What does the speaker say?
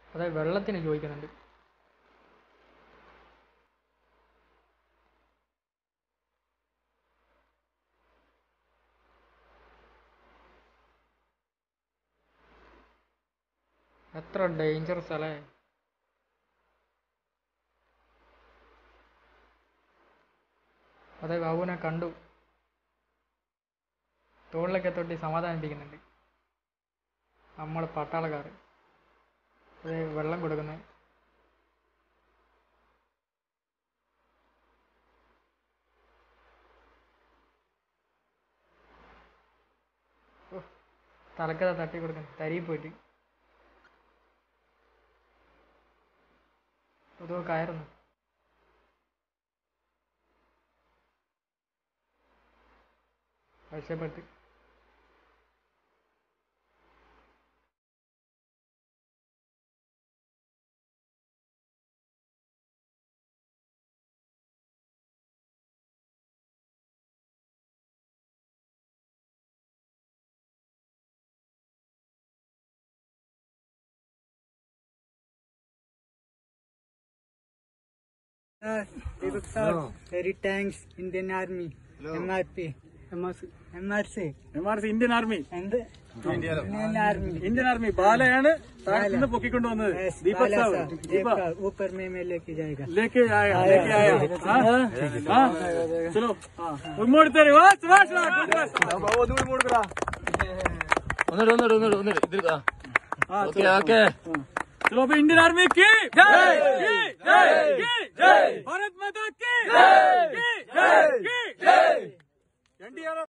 അതായത് വെള്ളത്തിന് ചോദിക്കുന്നുണ്ട് എത്ര ഡേഞ്ചർ സ്ഥലേ അതെ ബാബുവിനെ കണ്ടു തോളിലൊക്കെ തൊട്ടി സമാധാനിപ്പിക്കുന്നുണ്ട് നമ്മൾ പട്ടാളക്കാർ അതെ വെള്ളം കൊടുക്കുന്നത് തലക്കഥ തട്ടി കൊടുക്കുന്നു തരി പോയിട്ട് അതോ കയറുന്നു രക്ഷപ്പെട്ട് Sir, Deepak sir, very thanks Indian Army, MRP, MRC, MRC Indian Army and Indian Army. Indian Army ബാലയാണ് താഴത്ത് നിന്ന് പൊക്കിക്കൊണ്ടുവന്നത് Yes, ദീപക് Bala സാബ് sir, ദീപ एक ऊपर में मैं लेके जाएगा ലേക്ക് ആയ ലേക്ക് ആയ हाँ? हाँ? चलो हाँ ഇങ്ങോട്ട് തരും വാ സുഭാഷ് വാ, good luck. ഒന്നുകൂടെ ഒന്നുകൂടെ ഒന്നുകൂടെ ഒന്നുകൂടെ ഇതിൽ ആ हाँ, ഓക്കെ ഓക്കെ चलो अभी इंडियन आर्मी की जय की जय की जय भारत माता की जय की जय की जय एनडीआरएफ